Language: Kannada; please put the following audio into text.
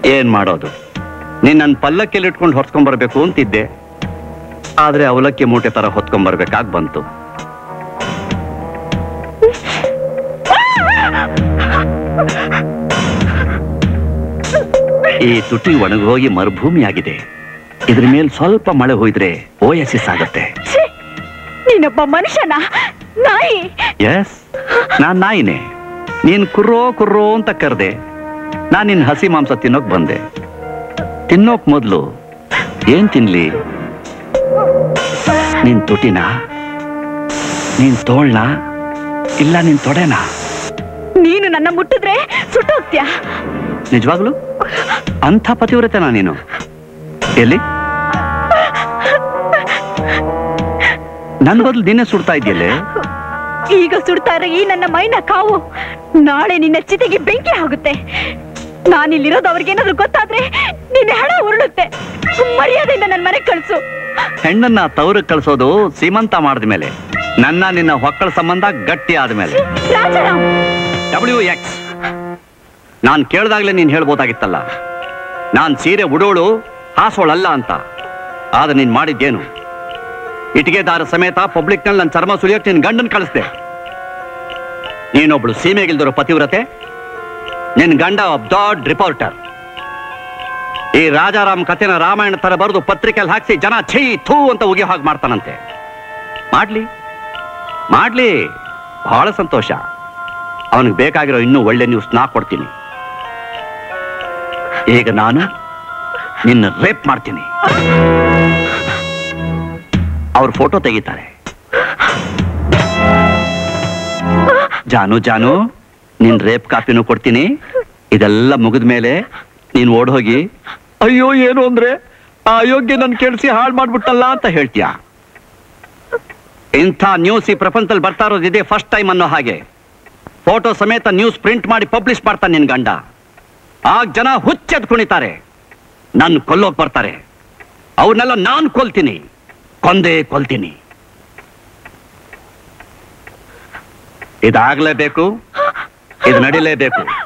ಏನ್ ಮಾಡೋದು ನೀನ್ ನನ್ನ ಪಲ್ಲಕ್ಕಿಯಲ್ಲಿ ಇಟ್ಕೊಂಡು ಹೊತ್ಕೊಂಡ್ಬರ್ಬೇಕು ಅಂತಿದ್ದೆ ಆದ್ರೆ ಅವಲಕ್ಕಿ ಮೂಟೆ ತರ ಹೊತ್ಕೊಂಡ್ಬರ್ಬೇಕಾಗ್ ಬಂತು ಈ ತುಟಿ ಒಣಗೋಗಿ ಮರುಭೂಮಿಯಾಗಿದೆ ಇದ್ರ ಮೇಲೆ ಸ್ವಲ್ಪ ಮಳೆ ಹೋಯ್ದ್ರೆ ಓಯಸಿಸ್ ಆಗತ್ತೆ ಛೀ! ನೀನೊಬ್ಬ ಮನುಷ್ಯನ ನಾಯಿ ಎಸ್ ನಾನ್ ನಾಯಿನೇ ನೀನ್ ಕುರ್ರೋ ಕುರ್ರೋ ಅಂತ ಕರೆದೆ ನಾನ್ ನಿನ್ ಹಸಿ ಮಾಂಸ ತಿನ್ನೋಕ್ ಬಂದೆ ತಿನ್ನೋಕ್ ಮೊದ್ಲು ಏನ್ ತಿನ್ಲಿ ನಿನ್ ತುಟಿನ ನೀನ್ ತೋಳ್ನ ಇಲ್ಲ ನಿನ್ ತೊಡೆನಾ ನೀನು ನನ್ನ ಮುಟ್ಟಿದ್ರೆ ಸುಟ್ಟೋಗ್ತ್ಯಾ ನಿಜವಾಗ್ಲು ಅಂಥ ಪತಿವ್ರತೆನಾ ನೀನು ಎಲ್ಲಿ ನನ್ ಬದಲು ನಿನ್ನೆ ಸುಡ್ತಾ ಇದೆಯಲ್ಲೇ ಈಗ ಸುಡ್ತಾ ಇರೋ ಈ ನನ್ನ ಮೈನ ಕಾವು ನಾಳೆ ನಿನ್ನ ಚಿತೆಗೆ ಬೆಂಕಿ ಆಗುತ್ತೆ ನಾನಿಲ್ಲಿರೋದು ಅವ್ರಿಗೇನಾದ್ರೂ ಗೊತ್ತಾದ್ರೆ ನಿನ್ನ ಹೆಣ ಉರುಳುತ್ತೆ ಮರ್ಯಾದೆಯಿಂದ ನನ್ನ ಮನೆಗೆ ಕಳ್ಸು ಹೆಣ್ಣನ್ನ ತವರಿಗೆ ಕಳ್ಸೋದು ಸೀಮಂತ ಮಾಡಿದ್ಮೇಲೆ ನನ್ನ ನಿನ್ನ ಹೊಕ್ಕಳ ಸಂಬಂಧ ಗಟ್ಟಿ ಆದ್ಮೇಲೆ ರಾಜಾರಾಮ್ ಡಬ್ಲ್ಯೂ ಎಕ್ಸ್ ನಾನ್ ಕೇಳ್ದಾಗ್ಲೇ ನೀನ್ ಹೇಳ್ಬೋದಾಗಿತ್ತಲ್ಲ ನಾನ್ ಸೀರೆ ಉಡೋಳು ಹಾಸೋಳಲ್ಲ ಅಂತ ಆದ್ರೆ ನೀನ್ ಮಾಡಿದ್ದೇನು ಇಟ್ಟಿಗೆದಾರ ಸಮೇತ ಪಬ್ಲಿಕ್ ನಲ್ಲಿ ನನ್ನ ಚರ್ಮ ಸುಲಿಯಕ್ಕೆ ನಿನ್ ಗಂಡನ್ ಕಳಿಸ್ದೆ ನೀನೊಬ್ಳು ಸೀಮೆಗಿಲ್ದಿರೋ ಪತಿವ್ರತೆ ನಿನ್ ಗಂಡ ಒಬ್ಬ ದೊಡ್ಡ ರಿಪೋರ್ಟರ್ ಈ ರಾಜಾರಾಮ್ ಕಥೆನ ರಾಮಾಯಣ ತರ ಬರೆದು ಪತ್ರಿಕೆಯಲ್ಲಿ ಹಾಕ್ಸಿ ಜನ ಛೀ ಥೂ ಅಂತ ಉಗಿ ಹಾಗೆ ಮಾಡ್ತಾನಂತೆ ಮಾಡ್ಲಿ ಮಾಡ್ಲಿ ಬಹಳ ಸಂತೋಷ ಅವನಿಗೆ ಬೇಕಾಗಿರೋ ಇನ್ನೂ ಒಳ್ಳೆ ನ್ಯೂಸ್ ನಾ ಕೊಡ್ತೀನಿ ಈಗ ನಾನು ನಿನ್ನ ರೇಪ್ ಮಾಡ್ತೀನಿ ಅವ್ರ ಫೋಟೋ ತೆಗಿತಾರೆ ಜಾನು ಜಾನು ನಿನ್ ರೇಪ್ ಕಾಪಿನೂ ಕೊಡ್ತೀನಿ ಇದೆಲ್ಲ ಮುಗಿದ ಮೇಲೆ ನೀನ್ ಓಡ್ ಹೋಗಿ ಅಯ್ಯೋ ಏನು ಅಂದ್ರೆ ಆ ಅಯೋಗ್ಯ ನನ್ ಕೇಳಿಸಿ ಹಾಳು ಮಾಡ್ಬಿಟ್ಟಲ್ಲ ಅಂತ ಹೇಳ್ತೀಯ ಇಂಥ ನ್ಯೂಸ್ ಈ ಪ್ರಪಂಚದಲ್ಲಿ ಬರ್ತಾ ಇರೋದು ಇದೇ ಫಸ್ಟ್ ಟೈಮ್ ಅನ್ನೋ ಹಾಗೆ ಫೋಟೋ ಸಮೇತ ನ್ಯೂಸ್ ಪ್ರಿಂಟ್ ಮಾಡಿ ಪಬ್ಲಿಷ್ ಮಾಡ್ತಾನೆ ನಿನ್ ಗಂಡ ಆಗ ಜನ ಹುಚ್ಚೆದ್ ಕುಣಿತಾರೆ ನನ್ ಕೊಲ್ಲೋಕ್ ಬರ್ತಾರೆ ಅವ್ರನ್ನೆಲ್ಲ ನಾನ್ ಕೊಲ್ತೀನಿ ಕೊಂದೇ ಕೊಲ್ತೀನಿ ಇದಾಗ್ಲೇಬೇಕು ಇದು ನಡಿಲೇಬೇಕು